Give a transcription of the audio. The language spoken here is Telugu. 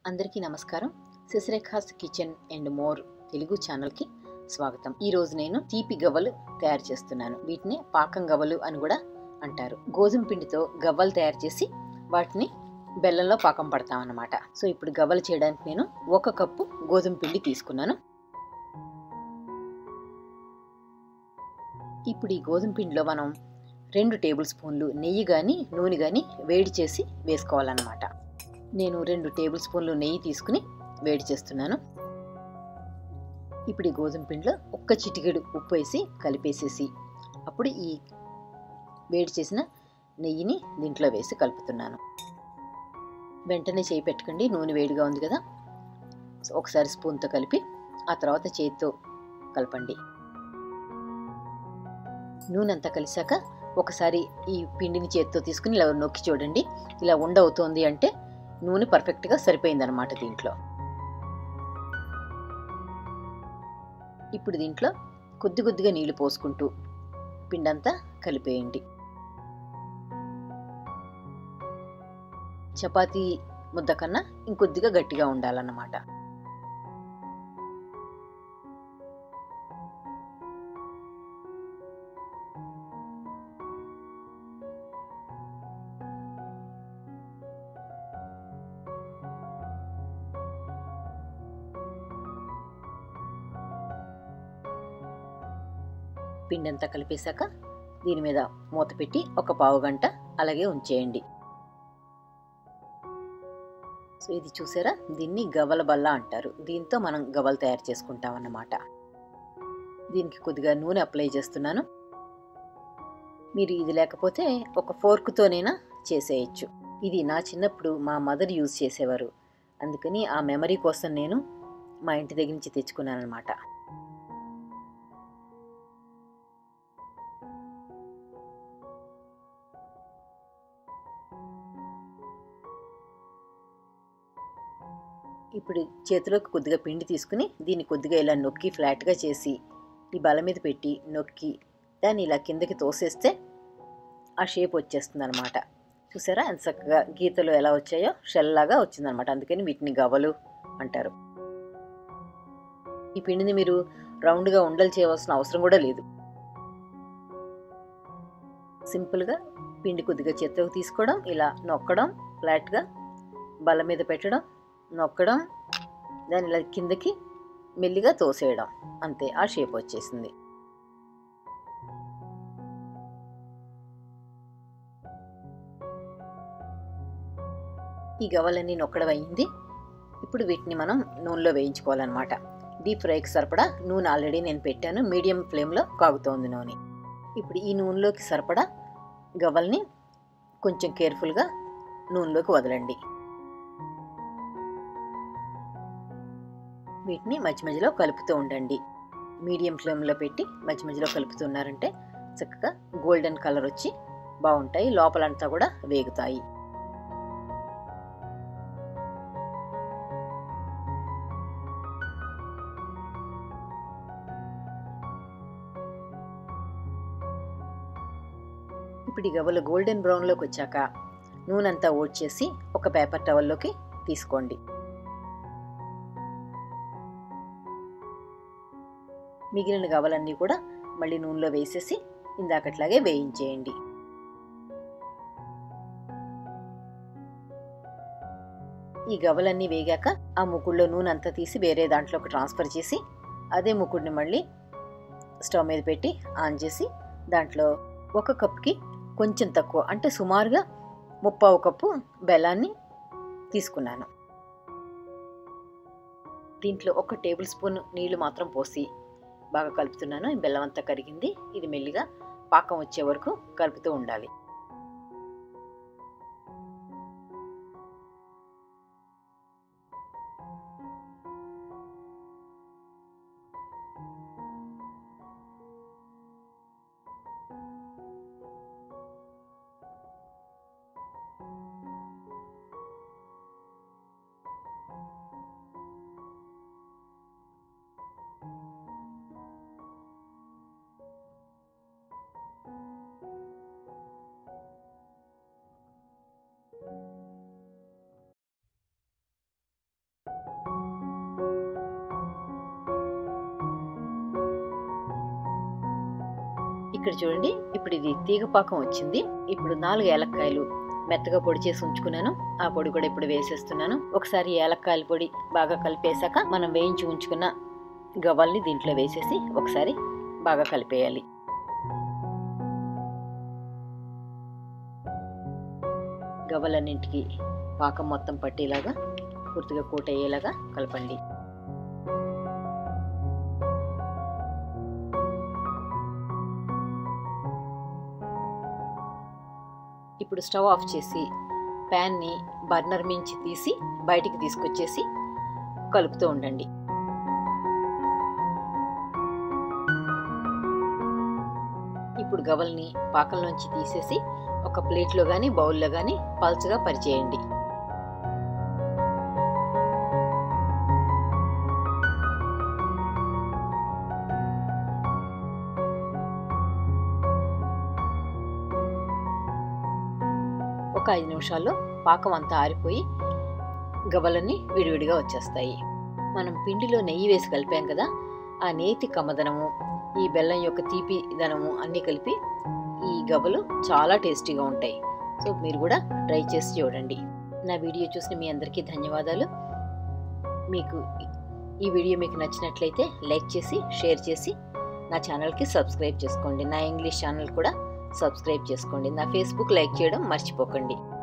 అందరికీ నమస్కారం Sasirekha's kitchen and more Telugu ఛానల్కి స్వాగతం ఈ రోజు నేను తీపి గవ్వలు తయారు చేస్తున్నాను వీటిని పాకం గవ్వలు అని కూడా అంటారు గోధుమ పిండితో గవ్వలు తయారు చేసి వాటిని బెల్లంలో పాకం పడతాం అన్నమాట సో ఇప్పుడు గవ్వలు చేయడానికి నేను ఒక కప్పు గోధుమ పిండి తీసుకున్నాను ఇప్పుడు ఈ గోధుమ పిండిలో మనం రెండు టేబుల్ స్పూన్లు నెయ్యి కానీ నూనె కానీ వేడి చేసి వేసుకోవాలన్నమాట నేను రెండు టేబుల్ స్పూన్లు నెయ్యి తీసుకుని వేడి చేస్తున్నాను ఇప్పుడు ఈ గోధుమ పిండిలో ఒక్క చిటికెడు ఉప్పు వేసి కలిపేసేసి అప్పుడు ఈ వేడి చేసిన నెయ్యిని దీంట్లో వేసి కలుపుతున్నాను వెంటనే చేయి పెట్టుకోండి నూనె వేడిగా ఉంది కదా సో ఒకసారి స్పూన్తో కలిపి ఆ తర్వాత చేతితో కలపండి నూనె అంతా కలిసాక ఒకసారి ఈ పిండిని చేతితో తీసుకుని ఇలా నొక్కి చూడండి ఇలా ఉండవుతోంది అంటే నూనె పర్ఫెక్ట్గా సరిపోయిందనమాట దీంట్లో ఇప్పుడు దీంట్లో కొద్ది కొద్దిగా నీళ్లు పోసుకుంటూ పిండంతా కలిపేయండి చపాతీ ముద్ద కన్నా ఇంకొద్దిగా గట్టిగా ఉండాలన్నమాట పిండి అంతా కలిపేశాక దీని మీద మూత పెట్టి ఒక పావు గంట అలాగే ఉంచేయండి సో ఇది చూసారా దీన్ని గవ్వల బల్ల అంటారు దీంతో మనం గవ్వలు తయారు చేసుకుంటాం అన్నమాట దీనికి కొద్దిగా నూనె అప్లై చేస్తున్నాను మీరు ఇది లేకపోతే ఒక ఫోర్క్తోనైనా చేసేయచ్చు ఇది నా చిన్నప్పుడు మా మదర్ యూజ్ చేసేవారు అందుకని ఆ మెమరీ కోసం నేను మా ఇంటి దగ్గర నుంచి తెచ్చుకున్నాను అనమాట ఇప్పుడు చేతిలోకి కొద్దిగా పిండి తీసుకుని దీన్ని కొద్దిగా ఇలా నొక్కి ఫ్లాట్గా చేసి ఈ బల మీద పెట్టి నొక్కి దాన్ని ఇలా కిందకి తోసేస్తే ఆ షేప్ వచ్చేస్తుంది అనమాట చూసారా ఎంత చక్కగా గీతలు ఎలా వచ్చాయో షెల్ లాగా వచ్చిందనమాట అందుకని వీటిని గవ్వలు అంటారు ఈ పిండిని మీరు రౌండ్గా ఉండలు చేయవలసిన అవసరం కూడా లేదు సింపుల్గా పిండి కొద్దిగా చేతిలోకి తీసుకోవడం ఇలా నొక్కడం ఫ్లాట్గా బల మీద పెట్టడం నొక్కడం దాని ఇలా కిందకి మెల్లిగా తోసేయడం అంతే ఆ షేప్ వచ్చేసింది ఈ గవ్వలన్నీ నొక్కడం అయింది ఇప్పుడు వీటిని మనం నూనెలో వేయించుకోవాలన్నమాట డీప్ ఫ్రైకి సరిపడా నూనె ఆల్రెడీ నేను పెట్టాను మీడియం ఫ్లేమ్లో కాగుతోంది నూనె ఇప్పుడు ఈ నూనెలోకి సరిపడా గవ్వల్ని కొంచెం కేర్ఫుల్గా నూనెలోకి వదలండి వీటిని మధ్య మధ్యలో కలుపుతూ ఉండండి మీడియం ఫ్లేమ్లో పెట్టి మధ్య మధ్యలో కలుపుతున్నారంటే చక్కగా గోల్డెన్ కలర్ వచ్చి బాగుంటాయి లోపలంతా కూడా వేగుతాయి ఇప్పుడు ఈ గవ్వలు గోల్డెన్ బ్రౌన్లోకి వచ్చాక నూనె అంతా ఓడ్చేసి ఒక పేపర్ టవల్లోకి తీసుకోండి మిగిలిన గవ్వలన్నీ కూడా మళ్ళీ నూనెలో వేసేసి ఇందాకట్లాగే వేయించేయండి ఈ గవ్వలన్నీ వేగాక ఆ ముకుడులో నూనె అంతా తీసి వేరే దాంట్లోకి ట్రాన్స్ఫర్ చేసి అదే ముకుడిని మళ్ళీ స్టవ్ మీద పెట్టి ఆన్ చేసి దాంట్లో ఒక కప్కి కొంచెం తక్కువ అంటే సుమారుగా ముప్పావు కప్పు బెల్లాన్ని తీసుకున్నాను దీంట్లో ఒక టేబుల్ స్పూన్ నీళ్లు మాత్రం పోసి బాగా కలుపుతున్నాను ఈ బెల్లం అంతా కరిగింది ఇది మెల్లిగా పాకం వచ్చే వరకు కలుపుతూ ఉండాలి ఇక్కడ చూడండి ఇప్పుడు ఇది తీగపాకం వచ్చింది ఇప్పుడు నాలుగు ఏలక్కాయలు మెత్తగా పొడి చేసి ఉంచుకున్నాను ఆ పొడి కూడా ఇప్పుడు వేసేస్తున్నాను ఒకసారి ఏలక్కాయల పొడి బాగా కలిపేశాక మనం వేయించి ఉంచుకున్న గవ్వల్ని దీంట్లో వేసేసి ఒకసారి బాగా కలిపేయాలి గవ్వలన్నింటికి పాకం మొత్తం పట్టేలాగా పూర్తిగా కోట్ అయ్యేలాగా కలపండి ఇప్పుడు స్టవ్ ఆఫ్ చేసి ప్యాన్ని బర్నర్ మించి తీసి బయటికి తీసుకొచ్చేసి కలుపుతూ ఉండండి ఇప్పుడు గవల్ని పాకంలోంచి తీసేసి ఒక ప్లేట్లో కానీ బౌల్లో కానీ పల్చగా పరిచేయండి ఒక ఐదు నిమిషాల్లో పాకం అంతా ఆరిపోయి గవ్వలన్నీ విడివిడిగా వచ్చేస్తాయి మనం పిండిలో నెయ్యి వేసి కలిపాం కదా ఆ నేతి కమ్మదనము ఈ బెల్లం యొక్క తీపి దనము అన్నీ కలిపి ఈ గవ్వలు చాలా టేస్టీగా ఉంటాయి సో మీరు కూడా ట్రై చేసి చూడండి నా వీడియో చూసిన మీ అందరికీ ధన్యవాదాలు మీకు ఈ వీడియో మీకు నచ్చినట్లయితే లైక్ చేసి షేర్ చేసి నా ఛానల్కి సబ్స్క్రైబ్ చేసుకోండి నా ఇంగ్లీష్ ఛానల్ కూడా సబ్స్క్రైబ్ చేసుకోండి నా ఫేస్బుక్ లైక్ చేయడం మర్చిపోకండి